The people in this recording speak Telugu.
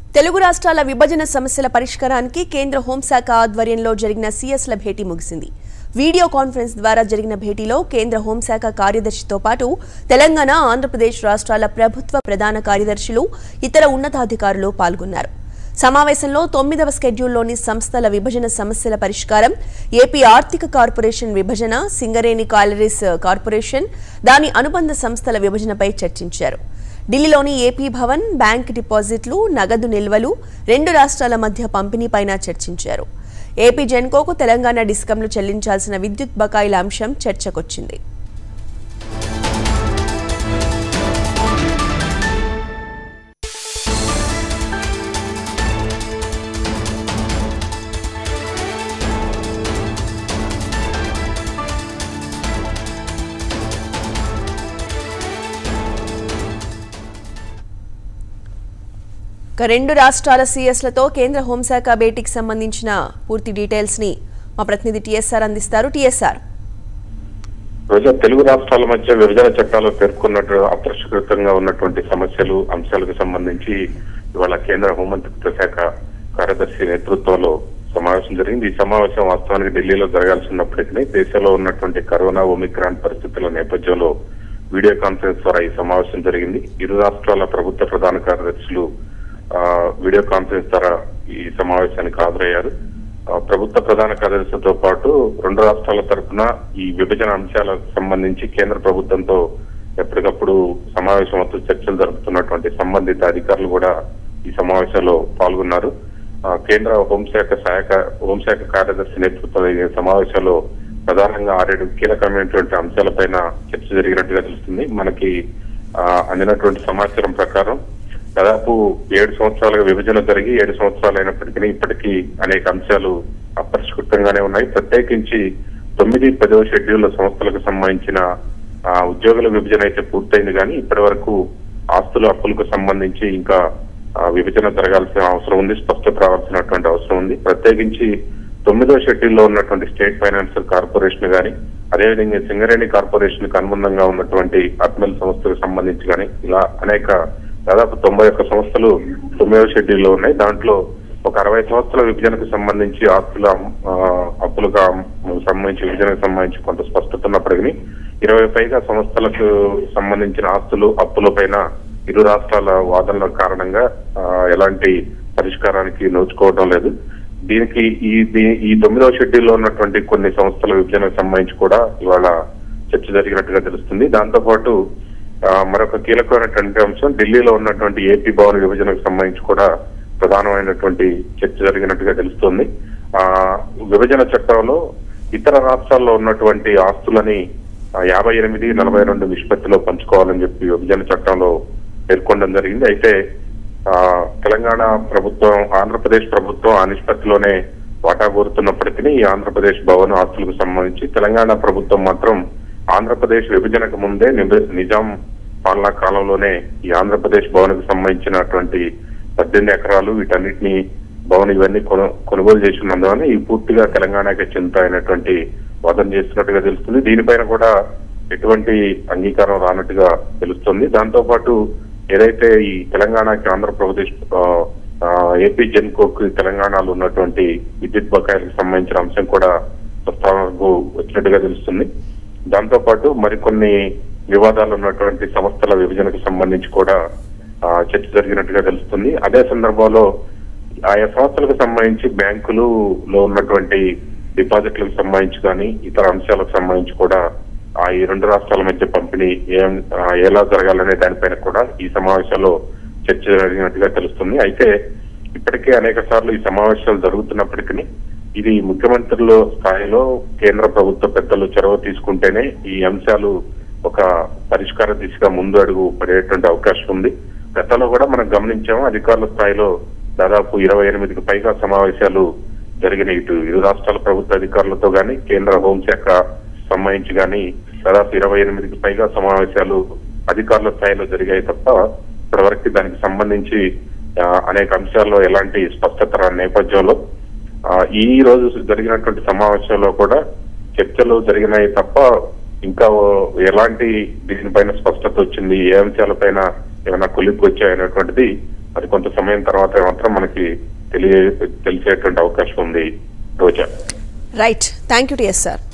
తెలుగు రాష్ట్రాల విభజన సమస్యల పరిష్కారానికి కేంద్ర హోంశాఖ ఆధ్వర్యంలో జరిగిన సీఎస్ల భేటీ ముగిసింది వీడియో కాన్ఫరెన్స్ ద్వారా జరిగిన భేటీలో కేంద్ర హోంశాఖ కార్యదర్శితో పాటు తెలంగాణ ఆంధ్రప్రదేశ్ రాష్ట్రాల ప్రభుత్వ ప్రధాన కార్యదర్శులు ఇతర ఉన్నతాధికారులు పాల్గొన్నారు సమావేశంలో తొమ్మిదవ స్కెడ్యూల్లోని సంస్థల విభజన సమస్యల పరిష్కారం ఏపీ ఆర్థిక కార్పొరేషన్ విభజన సింగరేణి కాలరీస్ కార్పొరేషన్ దాని అనుబంధ సంస్థల విభజనపై చర్చించారు ఢిల్లీలోని ఏపీ భవన్ బ్యాంక్ డిపాజిట్లు నగదు నిల్వలు రెండు రాష్ట్రాల మధ్య పంపిణీపైన చర్చించారు ఏపీ జెన్కోకు తెలంగాణ డిస్కంలు చెల్లించాల్సిన విద్యుత్ బకాయిల అంశం చర్చకొచ్చింది ఇక రెండు రాష్ట్రాల సీఎస్లతో కేంద్ర హోంశాఖ భేటీకి సంబంధించిన పూర్తి డీటెయిల్స్ ని మా ప్రతినిధి టీఎస్ఆర్ అందిస్తారు టీఎస్ఆర్ రోజా తెలుగు రాష్ట్రాల మధ్య విభజన చట్టాలు పేర్కొన్నట్టు అపరిష్కృతంగా ఉన్నటువంటి సమస్యలు అంశాలకు సంబంధించి ఇవాళ కేంద్ర హోంమంత్రిత్వ శాఖ కార్యదర్శి నేతృత్వంలో సమావేశం జరిగింది ఈ సమావేశం వాస్తవానికి ఢిల్లీలో జరగాల్సినప్పటికీ దేశంలో ఉన్నటువంటి కరోనా ఒమిక్రాన్ పరిస్థితుల నేపథ్యంలో వీడియో కాన్ఫరెన్స్ ద్వారా ఈ సమావేశం జరిగింది ఇరు రాష్ట్రాల ప్రభుత్వ ప్రధాన కార్యదర్శులు ఆ, వీడియో కాన్ఫరెన్స్ ద్వారా ఈ సమావేశానికి హాజరయ్యారు ఆ, ప్రభుత్వ ప్రధాన కార్యదర్శితో పాటు రెండు రాష్ట్రాల తరఫున ఈ విభజన అంశాలకు సంబంధించి కేంద్ర ప్రభుత్వంతో ఎప్పటికప్పుడు సమావేశం అవుతూ చర్చలు జరుపుతున్నటువంటి సంబంధిత అధికారులు కూడా ఈ సమావేశంలో పాల్గొన్నారు ఆ, కేంద్ర హోంశాఖ సహాయక హోంశాఖ కార్యదర్శి నేతృత్వంలో ఈ సమావేశంలో ప్రధానంగా ఆరేడు కీలకమైనటువంటి అంశాలపైన చర్చ జరిగినట్టుగా తెలుస్తుంది మనకి ఆ, అందినటువంటి సమాచారం ప్రకారం దాదాపు ఏడు సంవత్సరాలుగా విభజన జరిగి ఏడు సంవత్సరాలు అయినప్పటికీ ఇప్పటికీ అనేక అంశాలు అపరిష్కృతంగానే ఉన్నాయి ప్రత్యేకించి తొమ్మిది పదవ షెడ్యూల్ సంస్థలకు సంబంధించిన ఆ, ఉద్యోగుల విభజన అయితే పూర్తయింది కానీ ఇప్పటి వరకు ఆస్తులు అప్పులకు సంబంధించి ఇంకా ఆ, విభజన జరగాల్సిన అవసరం ఉంది స్పష్టత రావాల్సినటువంటి అవసరం ఉంది ప్రత్యేకించి తొమ్మిదో షెడ్యూల్లో ఉన్నటువంటి స్టేట్ ఫైనాన్షియల్ కార్పొరేషన్ గాని అదేవిధంగా సింగరేణి కార్పొరేషన్ కు అనుబంధంగా ఉన్నటువంటి అట్మెల్ సంస్థకు సంబంధించి కానీ ఇలా అనేక దాదాపు తొంభై ఒక్క సంస్థలు తొమ్మిదవ షెడ్యూల్లో ఉన్నాయి దాంట్లో ఒక అరవై సంవత్సరాల విభజనకు సంబంధించి ఆస్తుల ఆ, అప్పులుగా సంబంధించి విభజనకు సంబంధించి కొంత స్పష్టత ఉన్నప్పటికీ ఇరవై పైగా సంస్థలకు సంబంధించిన ఆస్తులు అప్పులపైన ఇరు రాష్ట్రాల వాదనల కారణంగా ఆ, ఎలాంటి పరిష్కారానికి నోచుకోవడం లేదు దీనికి ఈ దీ- ఈ తొమ్మిదవ షెడ్యూల్లో ఉన్నటువంటి కొన్ని సంస్థల విభజనకు సంబంధించి కూడా ఇవాళ చర్చ జరిగినట్టుగా తెలుస్తుంది దాంతో పాటు ఆ, మరొక కీలకమైనటువంటి అంశం ఢిల్లీలో ఉన్నటువంటి ఏపీ భవన్ విభజనకు సంబంధించి కూడా ప్రధానమైనటువంటి చర్చ జరిగినట్టుగా తెలుస్తుంది ఆ విభజన చట్టంలో ఇతర రాష్ట్రాల్లో ఉన్నటువంటి ఆస్తులని ఆ, యాభై ఎనిమిది నలభై రెండు నిష్పత్తిలో పంచుకోవాలని చెప్పి విభజన చట్టంలో పేర్కొనడం జరిగింది అయితే ఆ తెలంగాణ ప్రభుత్వం ఆంధ్రప్రదేశ్ ప్రభుత్వం ఆ నిష్పత్తిలోనే వాటా కోరుతున్నప్పటికీ ఈ ఆంధ్రప్రదేశ్ భవన్ ఆస్తులకు సంబంధించి తెలంగాణ ప్రభుత్వం మాత్రం ఆంధ్రప్రదేశ్ విభజనకు ముందే నిజ- నిజాం పాలనా కాలంలోనే ఈ ఆంధ్రప్రదేశ్ భవన్ కు సంబంధించినటువంటి పద్దెనిమిది ఎకరాలు వీటన్నిటిని భవన్ ఇవన్నీ కొను కొనుగోలు చేసినందువల్ల ఈ పూర్తిగా తెలంగాణకి చెందుతాయనేటువంటి వాదన చేస్తున్నట్టుగా తెలుస్తుంది దీనిపైన కూడా ఎటువంటి అంగీకారం రానట్టుగా తెలుస్తుంది దాంతో పాటు ఏదైతే ఈ తెలంగాణకి ఆంధ్రప్రదేశ్ ఆ, ఆ, ఏపీ జెన్కోకి తెలంగాణలో ఉన్నటువంటి విద్యుత్ బకాయిలకు సంబంధించిన అంశం కూడా ప్రస్తావనకు వచ్చినట్టుగా తెలుస్తుంది దాంతో పాటు మరికొన్ని వివాదాలు ఉన్నటువంటి సంస్థల విభజనకు సంబంధించి కూడా ఆ, చర్చ జరిగినట్టుగా తెలుస్తుంది అదే సందర్భంలో ఆయా సంస్థలకు సంబంధించి బ్యాంకులు లో ఉన్నటువంటి డిపాజిట్లకు సంబంధించి కానీ ఇతర అంశాలకు సంబంధించి కూడా ఆ ఈ రెండు రాష్ట్రాల మధ్య పంపిణీ ఏం ఆ, ఎలా జరగాలనే దానిపైన కూడా ఈ సమావేశాల్లో చర్చ జరిగినట్టుగా తెలుస్తుంది అయితే ఇప్పటికే అనేక సార్లు ఈ సమావేశాలు జరుగుతున్నప్పటికీ ఇది ముఖ్యమంత్రుల స్థాయిలో కేంద్ర ప్రభుత్వ పెద్దలు చొరవ తీసుకుంటేనే ఈ అంశాలు ఒక పరిష్కార దిశగా ముందు అడుగు పడేటువంటి అవకాశం ఉంది గతంలో కూడా మనం గమనించాము అధికారుల స్థాయిలో దాదాపు ఇరవై ఎనిమిదికి పైగా సమావేశాలు జరిగిన ఇటు ఇరు రాష్ట్రాల ప్రభుత్వ అధికారులతో గాని కేంద్ర హోంశాఖ సంబంధించి గాని దాదాపు ఇరవై ఎనిమిదికి పైగా సమావేశాలు అధికారుల స్థాయిలో జరిగాయి తప్ప ఇప్పటివరకు దానికి సంబంధించి ఆ, అనేక అంశాల్లో ఎలాంటి స్పష్టత రాని నేపథ్యంలో ఆ, ఈ రోజు జరిగినటువంటి సమావేశంలో కూడా చర్చలు జరిగినాయి తప్ప ఇంకా ఓ- ఎలాంటి దీనిపైన స్పష్టత వచ్చింది ఏ అంశాలపైన ఏమైనా కొలిక్కి వచ్చాయనేటువంటిది అది కొంత సమయం తర్వాత మాత్రం మనకి తెలియ తెలిసేటువంటి అవకాశం ఉంది Roja right thank you TS sir